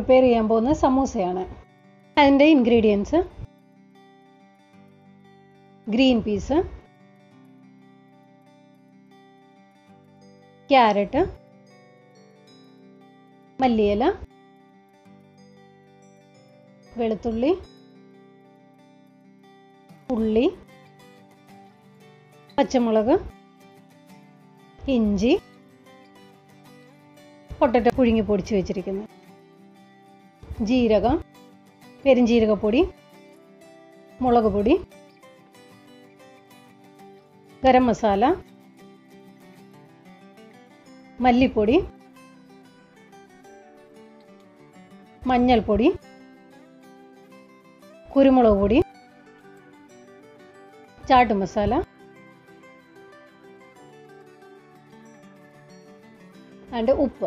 prepare ചെയ്യാൻ പോകുന്നത് സമൂസയാണ് അതിൻ്റെ ഇൻഗ്രീഡിയൻസ് ഗ്രീൻ പീസ് ക്യാരറ്റ് മല്ലിയില വെളുത്തുള്ളി ഉള്ളി പച്ചമുളക് ഇഞ്ചി പൊട്ടറ്റോ പുഴുങ്ങി പൊടിച്ച് വെച്ചിരിക്കുന്നത് ജീരകം പെരിഞ്ജീരകപ്പൊടി മുളക് പൊടി ഗരം മസാല മല്ലിപ്പൊടി മഞ്ഞൾപ്പൊടി കുരുമുളക് പൊടി ചാട്ട് മസാല ആൻഡ് ഉപ്പ്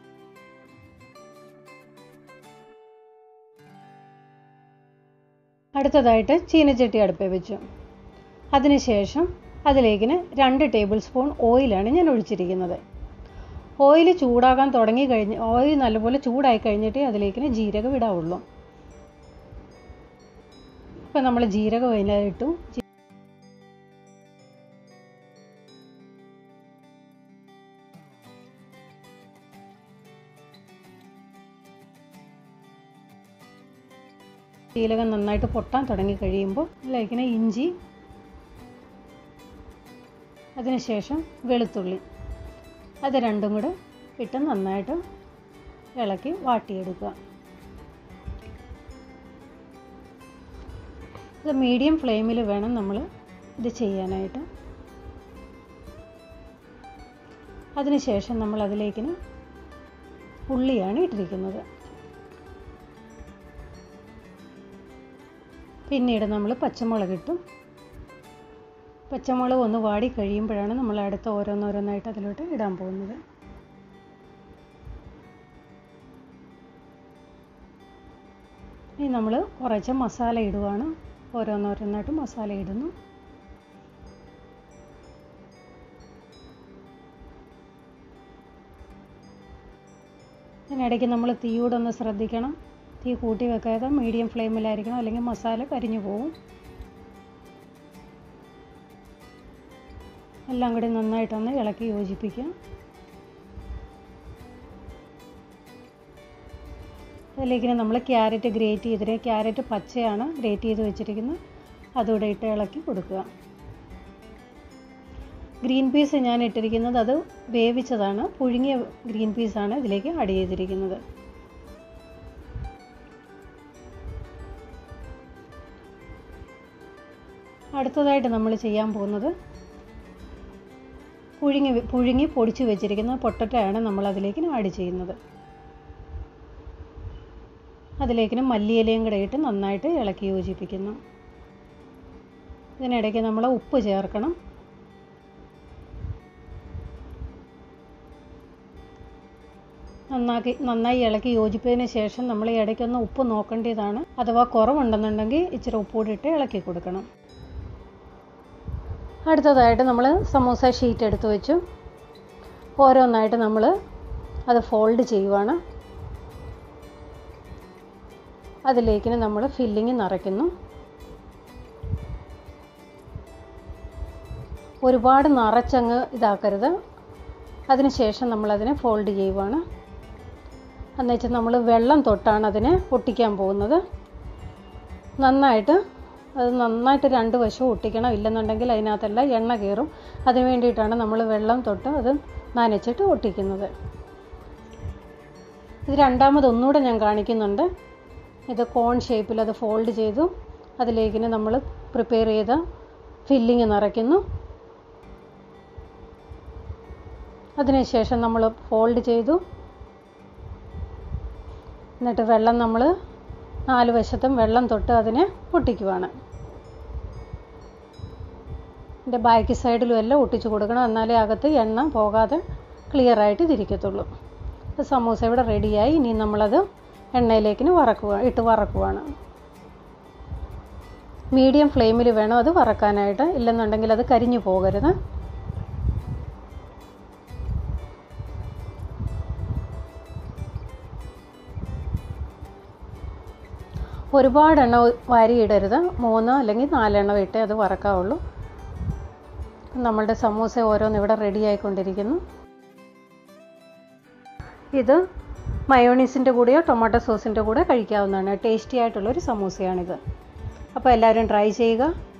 അടുത്തതായിട്ട് ചീനച്ചട്ടി അടുപ്പിൽ വെച്ചു അതിനുശേഷം അതിലേക്കിന് രണ്ട് ടേബിൾ സ്പൂൺ ഓയിലാണ് ഞാൻ ഒഴിച്ചിരിക്കുന്നത് ഓയിൽ ചൂടാകാൻ തുടങ്ങി കഴിഞ്ഞ് ഓയിൽ നല്ലപോലെ ചൂടായി കഴിഞ്ഞിട്ടേ അതിലേക്കിന് ജീരകം ഇടാവുള്ളൂ ഇപ്പം നമ്മൾ ജീരകം അതിലിട്ടു ജീരകം നന്നായിട്ട് പൊട്ടാൻ തുടങ്ങി കഴിയുമ്പോൾ അതിലേക്കിന് ഇഞ്ചി അതിനുശേഷം വെളുത്തുള്ളി അത് രണ്ടും കൂടെ ഇട്ട് നന്നായിട്ട് ഇളക്കി വാട്ടിയെടുക്കുക ഇത് മീഡിയം ഫ്ലെയിമിൽ വേണം നമ്മൾ ഇത് ചെയ്യാനായിട്ട് അതിനുശേഷം നമ്മൾ അതിലേക്കിന് ഉള്ളിയാണ് ഇട്ടിരിക്കുന്നത് പിന്നീട് നമ്മൾ പച്ചമുളക് ഇട്ടു പച്ചമുളക് ഒന്ന് വാടി കഴിയുമ്പോഴാണ് നമ്മൾ അടുത്ത ഓരോന്നോരോന്നായിട്ട് അതിലോട്ട് ഇടാൻ പോകുന്നത് ഇനി നമ്മൾ കുറച്ച് മസാല ഇടുവാണ് ഓരോന്നോരോന്നായിട്ട് മസാല ഇടുന്നു ഇതിനിടയ്ക്ക് നമ്മൾ തീയോടെ ഒന്ന് ശ്രദ്ധിക്കണം തീ കൂട്ടി വെക്കാതെ മീഡിയം ഫ്ലെയിമിലായിരിക്കണം അല്ലെങ്കിൽ മസാല കരിഞ്ഞു പോകും എല്ലാം കൂടി നന്നായിട്ടൊന്ന് ഇളക്കി യോജിപ്പിക്കുക അതിലേക്ക് നമ്മൾ ക്യാരറ്റ് ഗ്രേറ്റ് ചെയ്തിട്ട് ക്യാരറ്റ് പച്ചയാണ് ഗ്രേറ്റ് ചെയ്ത് വെച്ചിരിക്കുന്നത് അതുകൂടെ ഇട്ട് ഇളക്കി കൊടുക്കുക ഗ്രീൻ പീസ് ഞാൻ ഇട്ടിരിക്കുന്നത് അത് വേവിച്ചതാണ് പുഴുങ്ങിയ ഗ്രീൻ പീസാണ് ഇതിലേക്ക് ആഡ് ചെയ്തിരിക്കുന്നത് അടുത്തതായിട്ട് നമ്മൾ ചെയ്യാൻ പോകുന്നത് പുഴുങ്ങി പുഴുങ്ങി പൊടിച്ച് വെച്ചിരിക്കുന്ന പൊട്ടറ്റോയാണ് നമ്മൾ അതിലേക്ക് ആഡ് ചെയ്യുന്നത് അതിലേക്ക് മല്ലിയിലയും കൂടെ ഇട്ട് നന്നായിട്ട് ഇളക്കി യോജിപ്പിക്കുന്നു ഇതിനിടയ്ക്ക് നമ്മൾ ഉപ്പ് ചേർക്കണം നന്നാക്കി നന്നായി ഇളക്കി യോജിപ്പതിന് ശേഷം നമ്മൾ ഇടയ്ക്കൊന്ന് ഉപ്പ് നോക്കേണ്ടതാണ് അഥവാ കുറവുണ്ടെന്നുണ്ടെങ്കിൽ ഇച്ചിരി ഉപ്പ് കൂടി ഇട്ട് ഇളക്കി കൊടുക്കണം അടുത്തതായിട്ട് നമ്മൾ സമൂസ ഷീറ്റ് എടുത്ത് വെച്ചു ഓരോന്നായിട്ട് നമ്മൾ അത് ഫോൾഡ് ചെയ്യുവാണ് അതിലേക്ക് നമ്മൾ ഫില്ലിങ് നിറയ്ക്കുന്നു ഒരുപാട് നിറച്ചങ്ങ് ഇതാക്കരുത് അതിനുശേഷം നമ്മളതിനെ ഫോൾഡ് ചെയ്യുവാണ് എന്ന് വെച്ചാൽ നമ്മൾ വെള്ളം തൊട്ടാണ് അതിനെ ഒട്ടിക്കാൻ പോകുന്നത് നന്നായിട്ട് അത് നന്നായിട്ട് രണ്ട് വശവും ഒട്ടിക്കണം ഇല്ലെന്നുണ്ടെങ്കിൽ അതിനകത്തെല്ലാം എണ്ണ കയറും അതിന് വേണ്ടിയിട്ടാണ് നമ്മൾ വെള്ളം തൊട്ട് അത് നനച്ചിട്ട് ഒട്ടിക്കുന്നത് ഇത് രണ്ടാമത് ഒന്നുകൂടെ ഞാൻ കാണിക്കുന്നുണ്ട് ഇത് കോൺ ഷേപ്പിൽ അത് ഫോൾഡ് ചെയ്തു അതിലേക്ക് നമ്മൾ പ്രിപ്പയർ ചെയ്ത ഫില്ലിങ് നിറയ്ക്കുന്നു അതിനുശേഷം നമ്മൾ ഫോൾഡ് ചെയ്തു എന്നിട്ട് വെള്ളം നമ്മൾ നാല് വശത്തും വെള്ളം തൊട്ട് അതിനെ പൊട്ടിക്കുവാണ് ഇതിൻ്റെ ബാക്ക് സൈഡിലും എല്ലാം ഒട്ടിച്ചു കൊടുക്കണം എന്നാലേ അകത്ത് എണ്ണ പോകാതെ ക്ലിയർ ആയിട്ട് തിരിക്കത്തുള്ളൂ അപ്പോൾ സമൂസ ഇവിടെ റെഡിയായി ഇനി നമ്മളത് എണ്ണയിലേക്ക് വറക്കുക ഇട്ട് വറക്കുവാണ് മീഡിയം ഫ്ലെയിമിൽ വേണം അത് വറക്കാനായിട്ട് ഇല്ലെന്നുണ്ടെങ്കിൽ അത് കരിഞ്ഞു പോകരുത് ഒരുപാട് എണ്ണ വാരിയിടരുത് മൂന്ന് അല്ലെങ്കിൽ നാലെണ്ണം ഇട്ടേ അത് വറക്കാവുള്ളൂ നമ്മളുടെ സമൂസ ഓരോന്ന് ഇവിടെ റെഡി ആയിക്കൊണ്ടിരിക്കുന്നു ഇത് മയോണീസിൻ്റെ കൂടെയോ ടൊമാറ്റോ സോസിൻ്റെ കൂടെ കഴിക്കാവുന്നതാണ് ടേസ്റ്റി ആയിട്ടുള്ളൊരു സമൂസയാണിത് അപ്പോൾ എല്ലാവരും ട്രൈ ചെയ്യുക